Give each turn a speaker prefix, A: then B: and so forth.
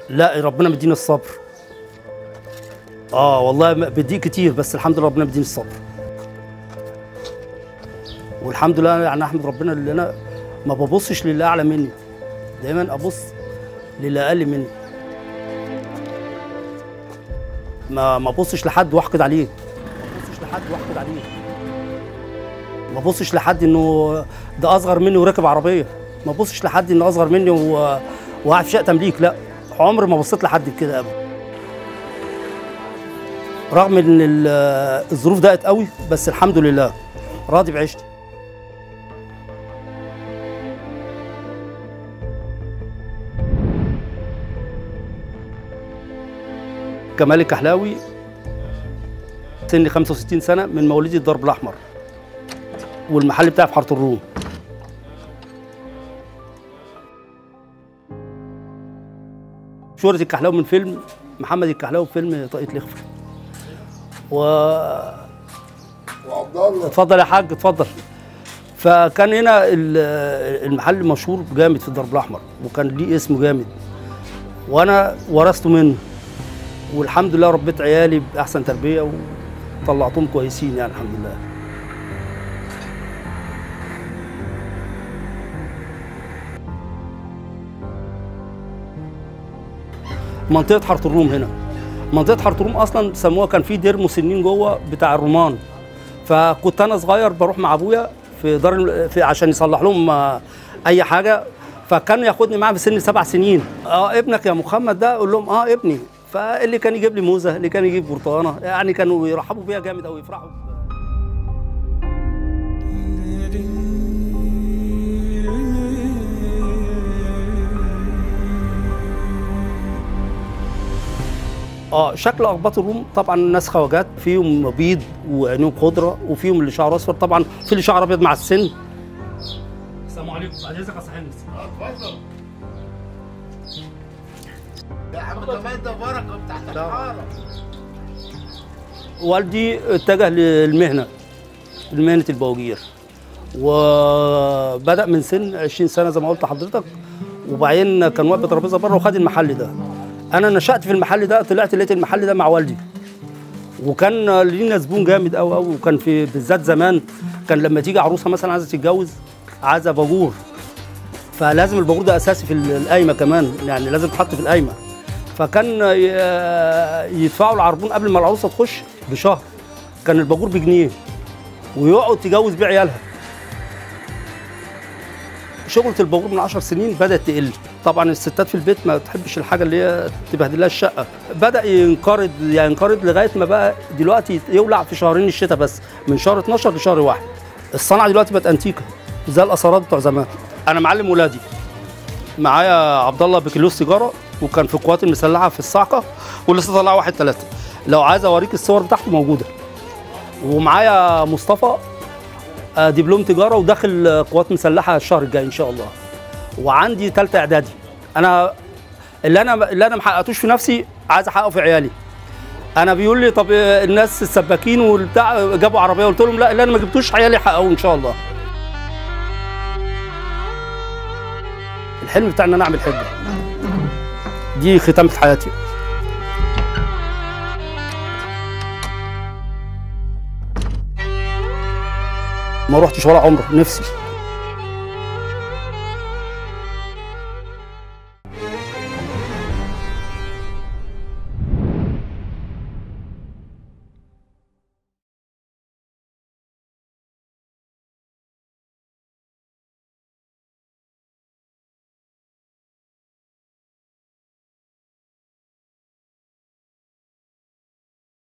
A: لا ربنا مديني الصبر اه والله م- بديه كتير بس الحمد لله ربنا مديني الصبر والحمد لله يعني احمد ربنا اللي انا ما ببصش للي اعلى مني دايما ابص للي اقل مني ما ما ابصش لحد واحقد عليه ما ابصش لحد واحقد عليه ما ابصش لحد انه ده اصغر مني وراكب عربيه ما ابصش لحد انه اصغر مني و... وقاعد في شقه تمليك لا عمري ما بصيت لحد كده ابدا رغم ان ال- الظروف ضاقت قوي بس الحمد لله راضي بعيشتي كمال الكحلاوي سني 65 سنه من مواليد الدرب الاحمر والمحل بتاعي في حاره الروم شهرة الكحلاوي من فيلم محمد الكحلاوي في فيلم طاقية الإخفاء و
B: وعبد الله
A: اتفضل يا حاج اتفضل فكان هنا ال- المحل مشهور جامد في الدرب الاحمر وكان ليه اسم جامد وانا ورثته منه والحمد لله ربيت عيالي باحسن تربيه وطلعتهم كويسين يعني الحمد لله منطقه حاره الروم هنا منطقه حاره الروم اصلا سموها كان في دير مسنين جوه بتاع الرومان فكنت انا صغير بروح مع ابويا في دار الم- في عشان يصلح لهم آه، اي حاجه فكان ياخدني معاه في سن سبع سنين اه ابنك يا محمد ده اقول لهم اه ابني فاللي كان يجيب لي موزه اللي كان يجيب برتقانه يعني كانوا يرحبوا بيا جامد قوي يفرحوا اه شكل اقباط الروم طبعا ناس خواجات فيهم بيض وعينيهم خضره وفيهم اللي شعره اصفر طبعا في اللي شعره ابيض مع السن السلام عليكم بعد اذنك يا صاحبي
B: اتفضل يا عم كمان ده بركه بتاعت الحاره
A: والدي اتجه للمهنه لمهنه البواجير وبدا من سن 20 سنه زي ما قلت لحضرتك وبعدين كان واقف بترابيزه بره وخد المحل ده انا نشات في المحل ده طلعت لقيت المحل ده مع والدي وكان لينا زبون جامد قوي قوي وكان في بالذات زمان كان لما تيجي عروسه مثلا عايزه تتجوز عايزه باجور فلازم الباجور ده اساسي في القايمه كمان يعني لازم تحط في القايمه فكان ي- يدفعوا العربون قبل ما العروسه تخش بشهر كان الباجور بجنيه ويقعد تجوز بيه عيالها شغلة الباجور من 10 سنين بدأت تقل طبعا الستات في البيت ما تحبش الحاجة اللي هي تبهدل لها الشقة بدأ ينقرض ينقرض لغاية ما بقى دلوقتي يولع في شهرين الشتاء بس من شهر 12 لشهر واحد الصنعة دلوقتي بقت أنتيكة زي الأثارات بتوع زمان أنا معلم ولادي معايا عبد الله بكالوريوس تجاره وكان في القوات المسلحه في الصاعقه ولسه طالع واحد ثلاثه لو عايز اوريك الصور بتاعته موجوده ومعايا مصطفى آه، دبلوم تجاره وداخل آه، قوات مسلحه الشهر الجاي ان شاء الله وعندي ثالثه اعدادي انا اللي انا اللي انا ما حققتوش في نفسي عايز احققه في عيالي انا بيقول لي طب آه، الناس السباكين والبتاع جابوا عربيه قلت لهم لا اللي انا ما جبتوش عيالي يحققوه ان شاء الله الحلم بتاعنا نعمل حجه دي ختامة حياتي ما روحتش ولا عمره نفسي